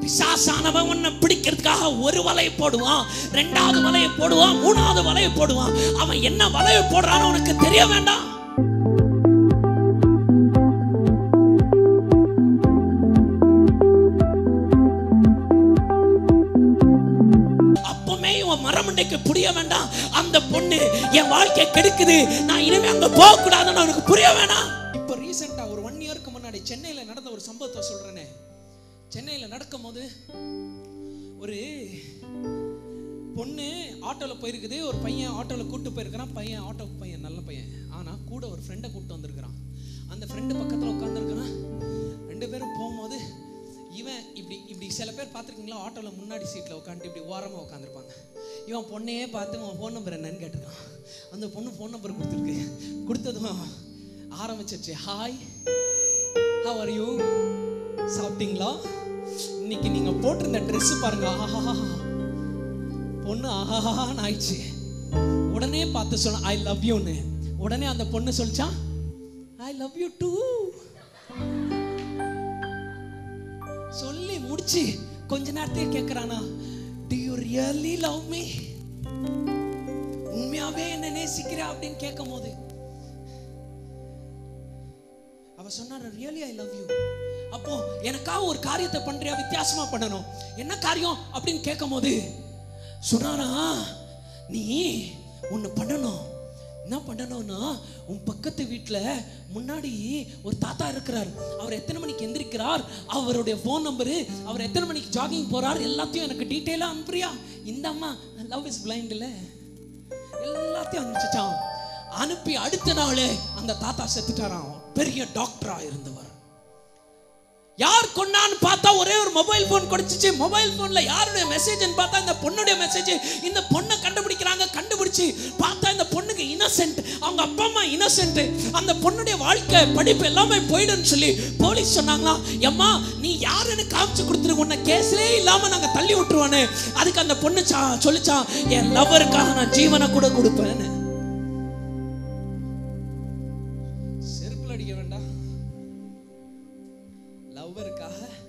பிசாசானவன் உன்னை பிடிக்கிறதுக்காக ஒரு வலையை போடுவான் ரெண்டாவது வலையை போடுவான் மூணாவது வலையை போடுவான் அவன் என்ன வலையை போடுறான்னு உனக்கு தெரிய வேண்டாம் அப்பமே இவன் மரமண்டைக்கு புரிய வேண்டாம் அந்த பொண்ணு என் வாழ்க்கை கெடுக்குது நான் இனிமே அங்க போக கூடாதுன்னு அவனுக்கு புரிய வேணாம் இப்போ ரீசெண்டா ஒரு ஒன் இயருக்கு முன்னாடி சென்னையில நடந்த ஒரு சம்பவத்தை சொல்றேனே சென்னையில நடக்கும்போது ஒரு பொண்ணு ஆட்டோல போயிருக்குது ஒரு பையன் ஆட்டோல கூட்டு போயிருக்கிறான் பையன் ஆட்டோ பையன் நல்ல பையன் ஆனா கூட ஒரு ஃப்ரெண்டை கூட்டு வந்திருக்கிறான் அந்த ஃப்ரெண்டு பக்கத்துல உட்காந்துருக்கிறான் ரெண்டு பேரும் போகும்போது இவன் இப்படி இப்படி சில பேர் பார்த்துருக்கீங்களா ஆட்டோவில் முன்னாடி சீட்டில் உட்காந்துட்டு இப்படி ஓரமாக உட்காந்துருப்பாங்க இவன் பொண்ணையே பார்த்து உன் ஃபோன் நம்பர் என்னன்னு கேட்டிருக்கான் அந்த பொண்ணு ஃபோன் நம்பர் கொடுத்துருக்கு கொடுத்ததும் ஆரம்பிச்சிருச்சு ஹாய் ஹவ் ஆர் யூ சாப்பிட்டீங்களா இன்னைக்கு நீங்க போட்டிருந்த Dress பாருங்க ஆஹா பொண்ணு ஆஹான்னு ஆயிடுச்சு உடனே பார்த்து சொன்ன ஐ லவ் யூன்னு உடனே அந்த பொண்ணு சொல்லிச்சான் ஐ லவ் யூ டூ சொல்லி முடிச்சு கொஞ்ச நேரத்தையே கேட்குறானா do you really love me உண்மையாவே என்ன நேசிக்கிறியா அப்படின்னு கேட்கும் போது அவ சொன்னா ரியலி ஐ லவ் யூ அப்போ எனக்காக ஒரு காரியத்தை பண்றியா வித்தியாசமா பண்ணணும் என்ன காரியம் அப்படின்னு கேட்கும் போது சொன்னாரா நீ ஒன்று பண்ணணும் என்ன பண்ணணும்னா உன் பக்கத்து வீட்டில் முன்னாடி ஒரு தாத்தா இருக்கிறார் அவர் எத்தனை மணிக்கு எந்திரிக்கிறார் அவருடைய ஃபோன் நம்பரு அவர் எத்தனை மணிக்கு ஜாகிங் போறார் எல்லாத்தையும் எனக்கு டீட்டெயிலாக அனுப்புறியா இந்த அம்மா லவ் இஸ் பிளைண்ட் இல்லை எல்லாத்தையும் அனுப்பிச்சிட்டான் அனுப்பி அடுத்த நாளே அந்த தாத்தா செத்துட்டாராம் பெரிய டாக்டரா இருந்தவர் யார் கொண்டான்னு பார்த்தா ஒரே ஒரு மொபைல் போன் கொடுத்துச்சு மொபைல் போன்ல யாருடைய மெசேஜ்னு பார்த்தா இந்த பொண்ணுடைய மெசேஜ் இந்த பொண்ணை கண்டுபிடிக்கிறாங்க கண்டுபிடிச்சு பார்த்தா இந்த பொண்ணுக்கு இன்னசென்ட் அவங்க அப்பா அம்மா இன்னசென்ட் அந்த பொண்ணுடைய வாழ்க்கை படிப்பு எல்லாமே போயிடுன்னு சொல்லி போலீஸ் சொன்னாங்களாம் எம்மா நீ யாருன்னு காமிச்சு கொடுத்துரு உன்னை கேஸ்லே இல்லாம நாங்க தள்ளி விட்டுருவானு அதுக்கு அந்த பொண்ணு சா- சொல்லிச்சான் என் லவ்வருக்காக நான் ஜீவனை கூட கொடுப்பேன்னு செருப்புல அடிக்க வேண்டாம் லவ்வருக்காக